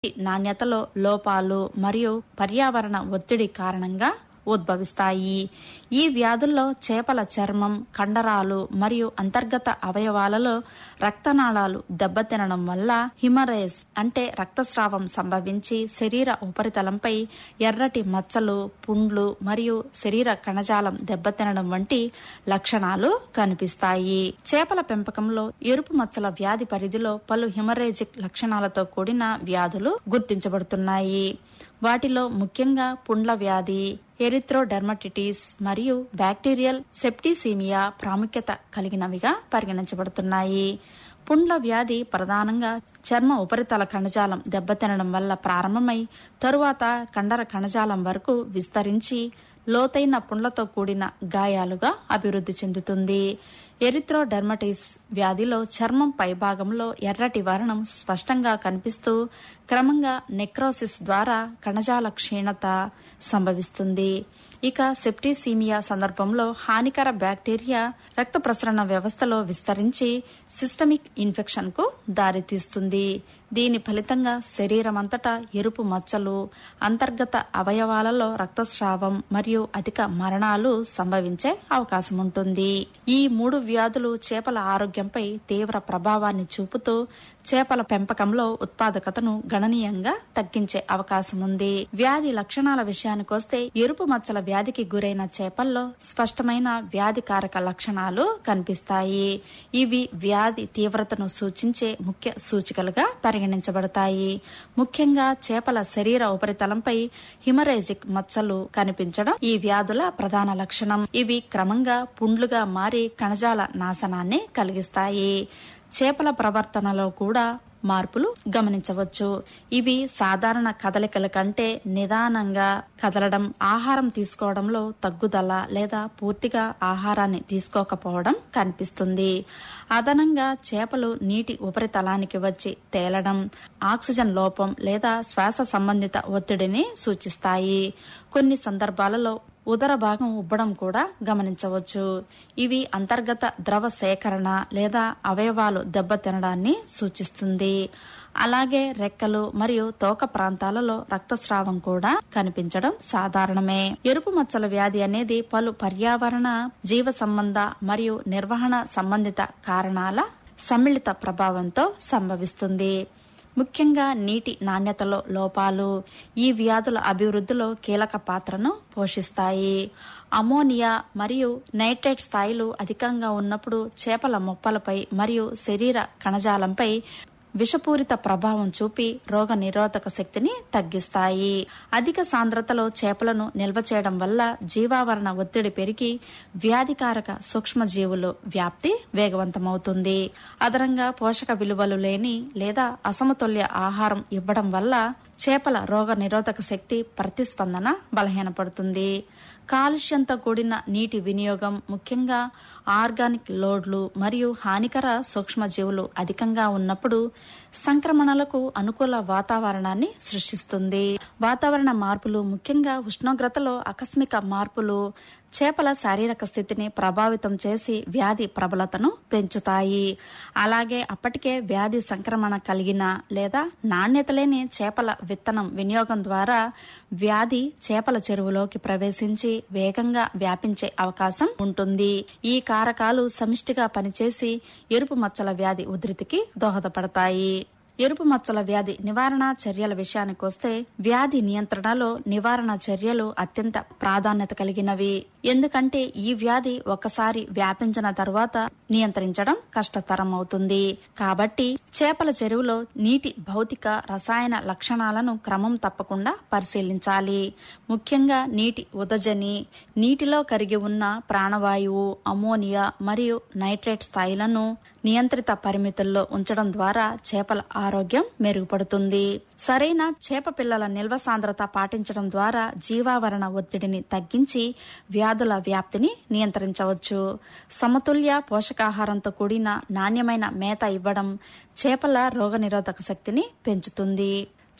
నాణ్యతలో లోపాలు మరియు పర్యావరణ ఒత్తిడి కారణంగా ఉద్భవిస్తాయి ఈ వ్యాధుల్లో చేపల చర్మం కండరాలు మరియు అంతర్గత అవయవాలలో రక్తనాళాలు దెబ్బతినడం వల్ల హిమరేజ్ అంటే రక్తస్రావం సంభవించి శరీర ఉపరితలంపై ఎర్రటి మచ్చలు పుండ్లు మరియు శరీర కణజాలం దెబ్బతినడం వంటి లక్షణాలు కనిపిస్తాయి చేపల పెంపకంలో ఎరుపు మచ్చల వ్యాధి పరిధిలో పలు హిమరేజిక్ లక్షణాలతో కూడిన వ్యాధులు గుర్తించబడుతున్నాయి వాటిలో ముఖ్యంగా పుండ్ల వ్యాధి ఎరిథ్రోడెర్మటిటిస్ మరియు బ్యాక్టీరియల్ సెప్టిసీమియా ప్రాముఖ్యత కలిగినవిగా పరిగణించబడుతున్నాయి పుండ్ల వ్యాధి ప్రధానంగా చర్మ ఉపరితల కణజాలం దెబ్బతినడం వల్ల ప్రారంభమై తరువాత కండర కణజాలం వరకు విస్తరించి లోతైన పుండ్లతో కూడిన గాయాలుగా అభివృద్ధి చెందుతుంది ఎరిథ్రోడెర్మటిస్ వ్యాధిలో చర్మం పైభాగంలో ఎర్రటి వర్ణం స్పష్టంగా కనిపిస్తూ క్రమంగా నెక్రోసిస్ ద్వారా కణజాల క్షీణత సంభవిస్తుంది ఇక సెప్టిసీమియా సందర్భంలో హానికర బ్యాక్టీరియా రక్త ప్రసరణ వ్యవస్థలో విస్తరించి సిస్టమిక్ ఇన్ఫెక్షన్ కు దారితీస్తుంది దీని ఫలితంగా శరీరం అంతటా ఎరుపు మచ్చలు అంతర్గత అవయవాలలో రక్తస్రావం మరియు అధిక మరణాలు సంభవించే అవకాశం ఉంటుంది ఈ మూడు వ్యాధులు చేపల ఆరోగ్యంపై తీవ్ర ప్రభావాన్ని చూపుతూ చేపల పెంపకంలో ఉత్పాదకతను గణనీయంగా తగ్గించే అవకాశం ఉంది వ్యాధి లక్షణాల విషయానికొస్తే ఎరుపు మచ్చల వ్యాధికి గురైన చేపల్లో స్పష్టమైన వ్యాధికారక లక్షణాలు కనిపిస్తాయి ఇవి వ్యాధి తీవ్రతను సూచించే ముఖ్య సూచికలుగా పరిగణించబడతాయి ముఖ్యంగా చేపల శరీర ఉపరితలంపై హిమరేజిక్ మచ్చలు కనిపించడం ఈ వ్యాధుల ప్రధాన లక్షణం ఇవి క్రమంగా పుండ్లుగా మారి కణజాల నాశనాన్ని కలిగిస్తాయి చేపల ప్రవర్తనలో కూడా మార్పులు గమనించవచ్చు ఇవి సాధారణ కదలికల కంటే నిదానంగా కదలడం ఆహారం తీసుకోవడంలో తగ్గుదల లేదా పూర్తిగా ఆహారాన్ని తీసుకోకపోవడం కనిపిస్తుంది అదనంగా చేపలు నీటి ఉపరితలానికి వచ్చి తేలడం ఆక్సిజన్ లోపం లేదా శ్వాస సంబంధిత ఒత్తిడిని సూచిస్తాయి కొన్ని సందర్భాలలో ఉదర భాగం ఉబ్బడం కూడా గమనించవచ్చు ఇవి అంతర్గత ద్రవ సేకరణ లేదా అవయవాలు దెబ్బతినడాన్ని సూచిస్తుంది అలాగే రెక్కలు మరియు తోక ప్రాంతాలలో రక్తస్రావం కూడా కనిపించడం సాధారణమే ఎరుపు మచ్చల వ్యాధి అనేది పలు పర్యావరణ జీవ సంబంధ మరియు నిర్వహణ సంబంధిత కారణాల సమ్మిళిత ప్రభావంతో సంభవిస్తుంది ముఖ్యంగా నీటి నాణ్యతలో లోపాలు ఈ వ్యాధుల అభివృద్ధిలో కీలక పాత్రను పోషిస్తాయి అమోనియా మరియు నైట్రేట్ స్థాయిలు అధికంగా ఉన్నప్పుడు చేపల మొప్పలపై మరియు శరీర కణజాలంపై విషపూరిత ప్రభావం చూపి రోగ నిరోధక శక్తిని తగ్గిస్తాయి అధిక సాంద్రతలో చేపలను నిల్వ చేయడం వల్ల జీవావరణ ఒత్తిడి పెరిగి వ్యాధికారక సూక్ష్మజీవులు వ్యాప్తి వేగవంతమవుతుంది అదనంగా పోషక విలువలు లేని లేదా అసమతుల్య ఆహారం ఇవ్వడం వల్ల చేపల రోగ నిరోధక శక్తి ప్రతిస్పందన బలహీనపడుతుంది కాలుష్యంతో కూడిన నీటి వినియోగం ముఖ్యంగా ఆర్గానిక్ లోడ్లు మరియు హానికర సూక్ష్మజీవులు అధికంగా ఉన్నప్పుడు సంక్రమణలకు అనుకూల వాతావరణాన్ని సృష్టిస్తుంది వాతావరణ మార్పులు ముఖ్యంగా ఉష్ణోగ్రతలో ఆకస్మిక మార్పులు చేపల శారీరక స్థితిని ప్రభావితం చేసి వ్యాధి ప్రబలతను పెంచుతాయి అలాగే అప్పటికే వ్యాధి సంక్రమణ కలిగిన లేదా నాణ్యత లేని చేపల విత్తనం వినియోగం ద్వారా వ్యాధి చేపల చెరువులోకి ప్రవేశించి వేగంగా వ్యాపించే అవకాశం ఉంటుంది ఈ కారకాలు సమిష్టిగా పనిచేసి ఎరుపు మచ్చల వ్యాధి ఉధృతికి దోహదపడతాయి ఎరుపు మచ్చల వ్యాధి నివారణ చర్యల విషయానికొస్తే వ్యాధి నియంత్రణలో నివారణ చర్యలు అత్యంత ప్రాధాన్యత కలిగినవి ఎందుకంటే ఈ వ్యాధి ఒకసారి వ్యాపించిన తరువాత నియంత్రించడం కష్టతరం అవుతుంది కాబట్టి చేపల చెరువులో నీటి భౌతిక రసాయన లక్షణాలను క్రమం తప్పకుండా పరిశీలించాలి ముఖ్యంగా నీటి ఉదజని నీటిలో కరిగి ఉన్న ప్రాణవాయువు అమోనియా మరియు నైట్రేట్ స్థాయిలను నియంత్రిత పరిమితుల్లో ఉంచడం ద్వారా చేపల ఆరోగ్యం మెరుగుపడుతుంది సరైన చేప పిల్లల నిల్వ సాంద్రత పాటించడం ద్వారా జీవావరణ ఒత్తిడిని తగ్గించి వ్యాధుల వ్యాప్తిని నియంత్రించవచ్చు సమతుల్య పోషకాహారంతో కూడిన నాణ్యమైన మేత ఇవ్వడం చేపల రోగనిరోధక శక్తిని పెంచుతుంది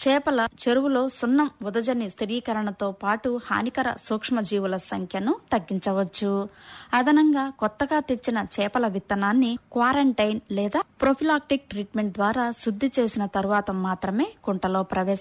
చేపల చెరువులో సున్నం ఉదజని స్థిరీకరణతో పాటు హానికర సూక్ష్మజీవుల సంఖ్యను తగ్గించవచ్చు అదనంగా కొత్తగా తెచ్చిన చేపల విత్తనాన్ని క్వారంటైన్ లేదా ప్రొఫిలాక్టిక్ ట్రీట్మెంట్ ద్వారా శుద్ధి చేసిన తరువాత మాత్రమే కుంటలో ప్రవేశ